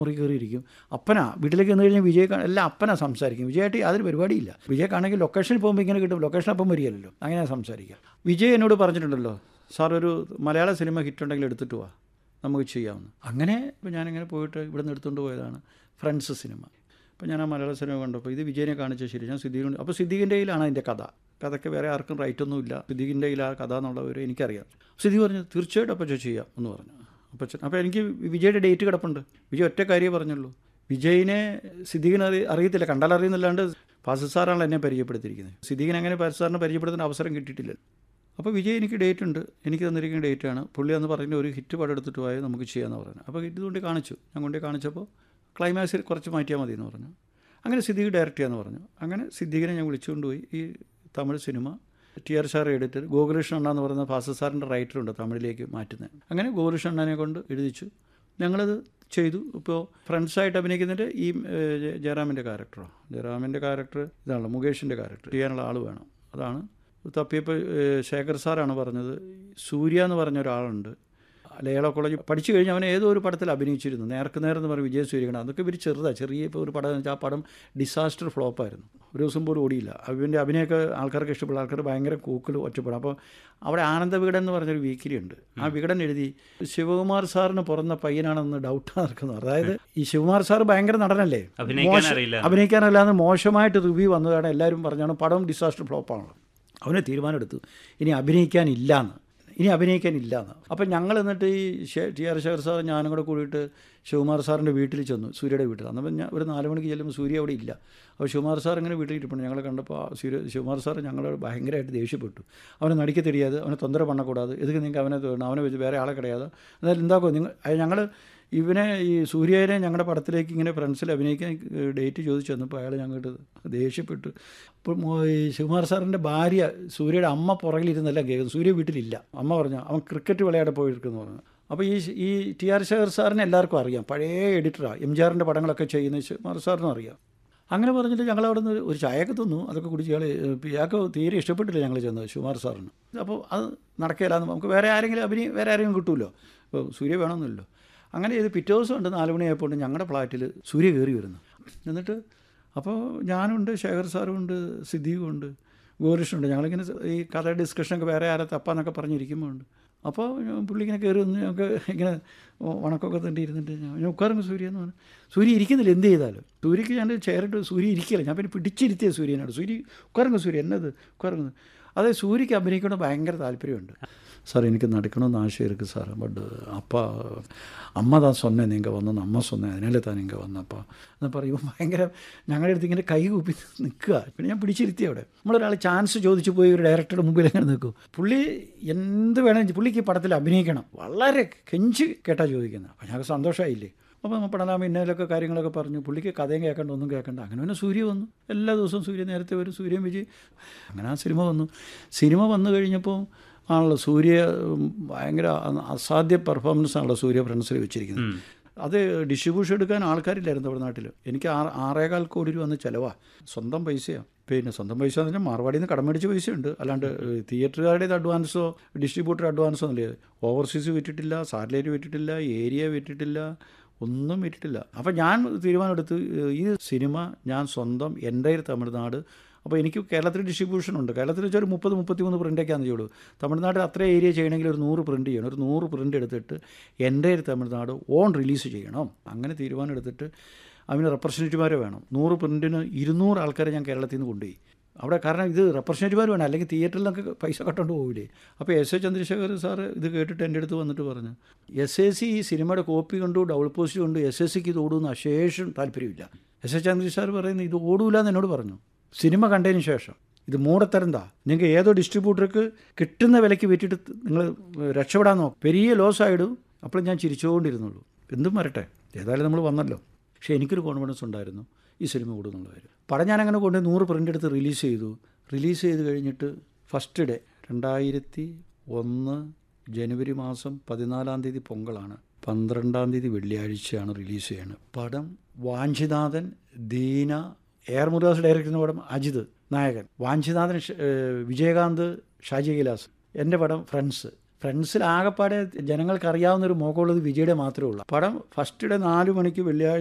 മുറി കയറിയിരിക്കും അപ്പനാ വീട്ടിലേക്ക് വന്നു കഴിഞ്ഞാൽ വിജയ് കാ- എല്ലാം അപ്പനാ സംസാരിക്കും വിജയായിട്ട് യാതൊരു പരിപാടിയില്ല വിജയ്ക്കാണെങ്കിൽ ലൊക്കേഷനിൽ പോകുമ്പോൾ ഇങ്ങനെ കിട്ടും ലൊക്കേഷൻ അപ്പം വരികയല്ലോ അങ്ങനെ സംസാരിക്കുക വിജയ് എന്നോട് പറഞ്ഞിട്ടുണ്ടല്ലോ സാർ ഒരു മലയാള സിനിമ ഹിറ്റ് ഉണ്ടെങ്കിൽ എടുത്തിട്ട് വാ നമുക്ക് ചെയ്യാമെന്ന് അങ്ങനെ ഇപ്പോൾ ഞാനിങ്ങനെ പോയിട്ട് ഇവിടെ നിന്ന് എടുത്തുകൊണ്ട് പോയതാണ് ഫ്രണ്ട്സ് സിനിമ അപ്പോൾ ഞാൻ ആ മലയാള സിനിമ കണ്ടപ്പോൾ ഇത് വിജയനെ കാണിച്ച ശരി ഞാൻ സിദ്ദീഖിന് അപ്പോൾ സിദ്ദീഖിൻ്റെ കയ്യിലാണ് അതിൻ്റെ കഥ കഥയ്ക്ക് വേറെ ആർക്കും റൈറ്റ് ഒന്നുമില്ല സിദ്ദീഖിൻ്റെ കയ്യിൽ ആ കഥ എന്നുള്ളവർ എനിക്കറിയാം സിദ്ദീഖ് പറഞ്ഞു തീർച്ചയായിട്ടും അപ്പോൾ ചെയ്യാം എന്ന് പറഞ്ഞു അപ്പോൾ ചെ- അപ്പോൾ എനിക്ക് വിജയുടെ ഡേറ്റ് കിടപ്പുണ്ട് വിജയ് ഒറ്റ കാര്യമേ പറഞ്ഞുള്ളൂ വിജയിനെ സിദ്ദീഖിന് അറി അറിയത്തില്ല കണ്ടാൽ അറിയുന്നില്ലാണ്ട് ഫാസിൽ സാറാണ് എന്നെ പരിചയപ്പെടുത്തിയിരിക്കുന്നത് സിദ്ദീഖിനെ അങ്ങനെ ഫാസിൽ സാറിനെ പരിചയപ്പെടുത്തുന്ന അവസരം കിട്ടിയിട്ടില്ല അപ്പോൾ വിജയ് എനിക്ക് ഡേറ്റ് ഉണ്ട് എനിക്ക് തന്നിരിക്കുന്ന ഡേറ്റാണ് പുള്ളി എന്ന് പറഞ്ഞ ഒരു ഹിറ്റ് പടം എടുത്തിട്ട് പോയാൽ നമുക്ക് ചെയ്യാമെന്ന് പറഞ്ഞു അപ്പോൾ ഇത് കൊണ്ട് കാണിച്ചു ഞാൻ കൊണ്ട് കാണിച്ചപ്പോൾ ക്ലൈമാക്സിൽ കുറച്ച് മാറ്റിയാൽ മതി എന്ന് പറഞ്ഞു അങ്ങനെ സിദ്ദീഖ് ഡയറക്റ്റ് ചെയ്യാമെന്ന് പറഞ്ഞു അങ്ങനെ സിദ്ദീഖിനെ ഞാൻ വിളിച്ചുകൊണ്ടുപോയി ഈ Tamil cinema T R sir editor Gokulakrishnan അണ്ണ എന്ന് പറയുന്ന ഫാസിൽ സാറിൻ്റെ റൈറ്ററുണ്ട് തമിഴിലേക്ക് മാറ്റുന്നത് അങ്ങനെ ഗോകുലകൃഷ്ണൻ അണ്ണനെ കൊണ്ട് എഴുതിച്ചു ഞങ്ങളത് ചെയ്തു ഇപ്പോൾ ഫ്രണ്ട്സായിട്ട് അഭിനയിക്കുന്നതിൻ്റെ ഈ ഏഹ്, ജയ- ജയറാമിൻ്റെ ക്യാരക്ടറോ ജയറാമിൻ്റെ ക്യാരക്ടർ ഇതാണല്ലോ മുകേഷിൻ്റെ ക്യാരക്ടർ ചെയ്യാനുള്ള ആൾ വേണം അതാണ് തപ്പിയപ്പോൾ ഏഹ്, ശേഖർ സാറാണ് പറഞ്ഞത് സൂര്യ എന്ന് പറഞ്ഞ ഒരാളുണ്ട് ലയേള കോളേജ് പഠിച്ചു കഴിഞ്ഞ് അവൻ ഏതോ ഒരു പടത്തിൽ അഭിനയിച്ചിരുന്നു നേർക്ക് നേരെന്ന് പറഞ്ഞ് വിജയ സൂര്യകണ അതൊക്കെ ഇവർ ചെറുതാണ് ചെറിയ ഇപ്പോൾ ഒരു പടം എന്ന് വെച്ചാൽ ആ പടം ഡിസാസ്റ്റർ ഫ്ലോപ്പായിരുന്നു ഒരു ദിവസം പോലും ഓടിയില്ല അവൻ്റെ അഭിനയമൊക്കെ ആൾക്കാർക്ക് ഇഷ്ടപ്പെടും ആൾക്കാർ ഭയങ്കര കൂക്കൽ ഒറ്റപ്പെടും അപ്പോൾ അവിടെ ആനന്ദ വികടൻ എന്ന് പറഞ്ഞൊരു വീക്കിലി ഉണ്ട് ആ വികടൻ എഴുതി ശിവകുമാർ സാറിന് പുറന്ന പയ്യനാണെന്ന് ഡൗട്ട് നടക്കുന്നു അതായത് ഈ ശിവകുമാർ സാർ ഭയങ്കര നടനല്ലേ അഭിനയിക്കാൻ മോശം- അറിയില്ല. അഭിനയിക്കാനല്ലാതെ മോശമായിട്ട് റിവ്യൂ വന്നതാണ് എല്ലാവരും പറഞ്ഞാണ് പടം ഡിസാസ്റ്റർ ഫ്ലോപ്പാണല്ലോ അവന് തീരുമാനമെടുത്തു ഇനി അഭിനയിക്കാനില്ലാന്ന് ഇനി അഭിനയിക്കാനില്ലാന്ന് അപ്പം ഞങ്ങൾ എന്നിട്ട് ഈ ഷെ- ടി ആർ ശേഖർ സാർ ഞാനും കൂടെ കൂടിയിട്ട് ശിവകുമാർ സാറിൻ്റെ വീട്ടിൽ ചെന്നു സൂര്യയുടെ വീട്ടിൽ അന്നപ്പോൾ ഞാൻ ഒരു നാല് മണിക്ക് ചെല്ലുമ്പോൾ സൂര്യ അവിടെ ഇല്ല അപ്പോൾ ശിവകുമാർ സാർ ഇങ്ങനെ വീട്ടിൽ ഇരിപ്പുണ്ട് ഞങ്ങൾ കണ്ടപ്പോൾ ആ സൂര്യ ശിവകുമാർ സാർ ഞങ്ങളോട് ഭയങ്കരമായിട്ട് ദേഷ്യപ്പെട്ടു അവനെ നടിക്ക് തെരിയാതെ അവനെ തൊന്തര പണ്ണക്കൂടാതെ ഇതൊക്കെ നിങ്ങൾക്ക് അവനെ തോന്നണം അവനെ വെച്ച് വേറെ ആളെ കിടയാതെ എന്നാലും എന്താക്കോ നിങ്ങൾ ഞങ്ങൾ ഇവനെ ഈ സൂര്യനെ ഞങ്ങളുടെ പടത്തിലേക്ക് ഇങ്ങനെ ഫ്രണ്ട്സിൽ അഭിനയിക്കാൻ ഡേറ്റ് ചോദിച്ചു വന്നപ്പോൾ അയാൾ ഞങ്ങൾക്ക് ദേഷ്യപ്പെട്ടു അപ്പോൾ മോ- ഈ ശിവകുമാർ സാറിൻ്റെ ഭാര്യ സൂര്യയുടെ അമ്മ പുറകിലിരുന്നെല്ലാം കേൾക്കുന്നു സൂര്യ വീട്ടിലില്ല അമ്മ പറഞ്ഞു അവൻ ക്രിക്കറ്റ് വിളയാടെ പോയിരിക്കുന്നു പറഞ്ഞു അപ്പോൾ ഈ ഈ ടി ആർ ശേഖർ സാറിനെ എല്ലാവർക്കും അറിയാം പഴയ എഡിറ്ററാണ് എം ജി ആറിൻ്റെ പടങ്ങളൊക്കെ ചെയ്യുന്ന ശിവകുമാർ സാറിനും അറിയാം അങ്ങനെ പറഞ്ഞിട്ട് ഞങ്ങൾ അവിടെ നിന്ന് ഒരു ചായയൊക്കെ തന്നു അതൊക്കെ കുടിച്ച് ഞങ്ങൾ ഇയാൾക്ക് തീരെ ഇഷ്ടപ്പെട്ടില്ല ഞങ്ങൾ ചെന്നത് ശിവകുമാർ സാറിന് അപ്പോൾ അത് നടക്കില്ലാന്ന് നമുക്ക് വേറെ ആരെങ്കിലും അഭിനയം വേറെ ആരെങ്കിലും കിട്ടുമല്ലോ ഇപ്പോൾ സൂര്യ വേണമെന്നില്ലല്ലോ അങ്ങനെ ഇത് പിറ്റേ ദിവസം ഉണ്ട് നാല് മണിയായപ്പോൾ ഞങ്ങളുടെ ഫ്ലാറ്റിൽ സൂര്യ കയറി വരുന്നു എന്നിട്ട് അപ്പോൾ ഞാനുണ്ട് ശേഖർ സാറും ഉണ്ട് സിദ്ദീഖും ഉണ്ട് ഗോരിഷുണ്ട് ഞങ്ങളിങ്ങനെ ഈ കഥ ഡിസ്കഷനൊക്കെ വേറെ ആരെ തപ്പാന്നൊക്കെ പറഞ്ഞിരിക്കുമ്പോൾ ഉണ്ട് അപ്പോൾ പുള്ളി ഇങ്ങനെ കയറി വന്ന് ഞങ്ങൾക്ക് ഇങ്ങനെ വണക്കമൊക്കെ തണ്ടി ഇരുന്നിട്ട് ഞാൻ ഞാൻ ഉட்காருங்க സൂര്യ എന്ന് പറഞ്ഞു സൂര്യ ഇരിക്കുന്നില്ല എന്ത് ചെയ്താലും സൂര്യക്ക് ഞാൻ ചേരിട്ട് സൂര്യ ഇരിക്കില്ല ഞാൻ പിന്നെ പിടിച്ചിരുത്തിയ സൂര്യനോട് സൂര്യ ഉட்காருங்க സൂര്യ എന്നത് ഉட்காருங்க അതെ സൂര്യക്ക് അഭിനയിക്കണം ഭയങ്കര താല്പര്യമുണ്ട് சார் எனக்கு நடிக்கணும்னு ஆசை இருக்குது சார் பட் அப்பா അമ്മ താൻ சொன்னேன் നിങ്ങൾ വന്നെന്ന് അമ്മ சொன்னேன் അതിനല്ലേ താൻ നിങ്ങൾ വന്നപ്പോൾ എന്ന് പറയുമ്പോൾ ഭയങ്കര ഞങ്ങളുടെ അടുത്ത് ഇങ്ങനെ കൈ കൂപ്പി നിൽക്കുക പിന്നെ ഞാൻ പിടിച്ചിരുത്തി അവിടെ നമ്മളൊരാൾ ചാൻസ് ചോദിച്ചു പോയി ഒരു ഡയറക്ടറുടെ മുമ്പിൽ എങ്ങനെ നിൽക്കും പുള്ളി എന്ത് വേണമെങ്കിൽ പുള്ളിക്ക് ഈ പടത്തിൽ അഭിനയിക്കണം വളരെ കെഞ്ചി കേട്ടാ ചോദിക്കുന്നത് അപ്പോൾ ഞങ്ങൾക്ക് സന്തോഷമായില്ലേ അപ്പോൾ നമ്മൾ പടലാമ ഇന്നതിലൊക്കെ കാര്യങ്ങളൊക്കെ പറഞ്ഞു പുള്ളിക്ക് കഥയും കേൾക്കണ്ട ഒന്നും കേൾക്കണ്ട അങ്ങനെ പിന്നെ സൂര്യ വന്നു എല്ലാ ദിവസവും സൂര്യ നേരത്തെ വരും സൂര്യൻ വിജയ് അങ്ങനെ ആ സിനിമ വന്നു സിനിമ വന്നു കഴിഞ്ഞപ്പോൾ ആണല്ലോ സൂര്യ ഉം, ഭയങ്കര അ- അസാധ്യ പെർഫോമൻസ് ആണല്ലോ സൂര്യ ഫ്രണ്ട്സിൽ വെച്ചിരിക്കുന്നത് അത് ഡിസ്ട്രിബ്യൂഷൻ എടുക്കാൻ ആൾക്കാരില്ലായിരുന്നു നമ്മുടെ നാട്ടിൽ എനിക്ക് ആറ് ആറേകാൽ കോടി രൂപ വന്ന് ചിലവാ സ്വന്തം പൈസയാണ് പിന്നെ സ്വന്തം പൈസ എന്ന് പറഞ്ഞാൽ മാർവാടിയിൽ നിന്ന് കടം മേടിച്ച പൈസയുണ്ട് അല്ലാണ്ട് തിയേറ്ററുകാരുടേത് അഡ്വാൻസോ ഡിസ്ട്രിബ്യൂട്ടർ അഡ്വാൻസോ ഒന്നുമില്ല ഓവർസീസ് വിറ്റിട്ടില്ല സാറ്റലൈറ്റ് വിറ്റിട്ടില്ല ഏരിയ വിറ്റിട്ടില്ല ഒന്നും വിറ്റിട്ടില്ല അപ്പം ഞാൻ തീരുമാനമെടുത്ത് ഈ സിനിമ ഞാൻ സ്വന്തം എൻ്റെ തമിഴ്നാട് അപ്പോൾ എനിക്ക് കേരളത്തിൽ ഡിസ്ട്രിബ്യൂഷൻ ഉണ്ട് കേരളത്തിൽ വെച്ചാൽ ഒരു മുപ്പത് മുപ്പത്തിമൂന്ന് പ്രിൻ്റൊക്കെയാണെന്ന് ചെയ്യുള്ളൂ തമിഴ്നാട്ടിൽ അത്ര ഏരിയ ചെയ്യണമെങ്കിൽ ഒരു നൂറ് പ്രിൻ്റ് ചെയ്യണം ഒരു നൂറ് പ്രിൻ്റ് എടുത്തിട്ട് എൻ്റെ തമിഴ്നാട് ഓൺ റിലീസ് ചെയ്യണം അങ്ങനെ തീരുമാനം എടുത്തിട്ട് അതിന് റെപ്രസെൻറ്റേറ്റീവ്മാരെ വേണം നൂറ് പ്രിൻറ്റിന് ഇരുന്നൂറ് ആൾക്കാരെ ഞാൻ കേരളത്തിൽ നിന്ന് കൊണ്ടുപോയി അവിടെ കാരണം ഇത് റെപ്രസെൻറ്റേറ്റീവ്മാർ വേണം അല്ലെങ്കിൽ തിയേറ്ററിലൊക്കെ പൈസ കട്ടുകൊണ്ട് പോകില്ലേ അപ്പോൾ എസ് എ ചന്ദ്രശേഖർ സാറ് ഇത് കേട്ടിട്ട് എൻ്റെ അടുത്ത് വന്നിട്ട് പറഞ്ഞു എസ് എ സി ഈ സിനിമയുടെ കോപ്പി കണ്ടു ഡബിൾ പോസ്റ്റ് കൊണ്ട് എസ് എസ് സിക്ക് ഇത് ഓടുമെന്ന് അശേഷം താല്പര്യമില്ല എസ് എ ചന്ദ്ര സാർ പറയുന്നത് ഇത് ഓടൂല എന്ന് എന്നോട് പറഞ്ഞു സിനിമ കണ്ടതിന് ശേഷം ഇത് മൂടത്തരന്താ നിങ്ങൾക്ക് ഏതോ ഡിസ്ട്രിബ്യൂട്ടർക്ക് കിട്ടുന്ന വിലയ്ക്ക് വിറ്റിട്ട് നിങ്ങൾ രക്ഷപ്പെടാൻ നോക്കും പെരിയ ലോസ് ആയിടും അപ്പോൾ ഞാൻ ചിരിച്ചുകൊണ്ടിരുന്നുള്ളൂ എന്തും വരട്ടെ ഏതായാലും നമ്മൾ വന്നല്ലോ പക്ഷേ എനിക്കൊരു കോൺഫിഡൻസ് ഉണ്ടായിരുന്നു ഈ സിനിമ കൂടുന്നുള്ള കാര്യം പടം ഞാൻ അങ്ങനെ കൊണ്ട് നൂറ് പ്രിൻ്റ് എടുത്ത് റിലീസ് ചെയ്തു റിലീസ് ചെയ്ത് കഴിഞ്ഞിട്ട് ഫസ്റ്റ് ഡേ രണ്ടായിരത്തി ഒന്ന് ജനുവരി മാസം പതിനാലാം തീയതി പൊങ്കളാണ് പന്ത്രണ്ടാം തീയതി വെള്ളിയാഴ്ചയാണ് റിലീസ് ചെയ്യുന്നത് പടം വാഞ്ചിനാഥൻ ദീന എയർ മുരുദാസ് ഡയറക്ടർ ചെയ്യുന്ന പടം അജിത് നായകൻ വാഞ്ചിനാഥൻ ഷ- ഏഹ് വിജയകാന്ത് ഷാജി കൈലാസ് എൻ്റെ പടം ഫ്രണ്ട്സ് ഫ്രണ്ട്സിൽ ആകെപ്പാടെ ജനങ്ങൾക്ക് അറിയാവുന്ന ഒരു മുഖമുള്ളത് വിജയുടെ മാത്രമേ ഉള്ളൂ പടം ഫസ്റ്റ് ഡേ നാല് മണിക്ക് വെള്ളിയാഴ്ച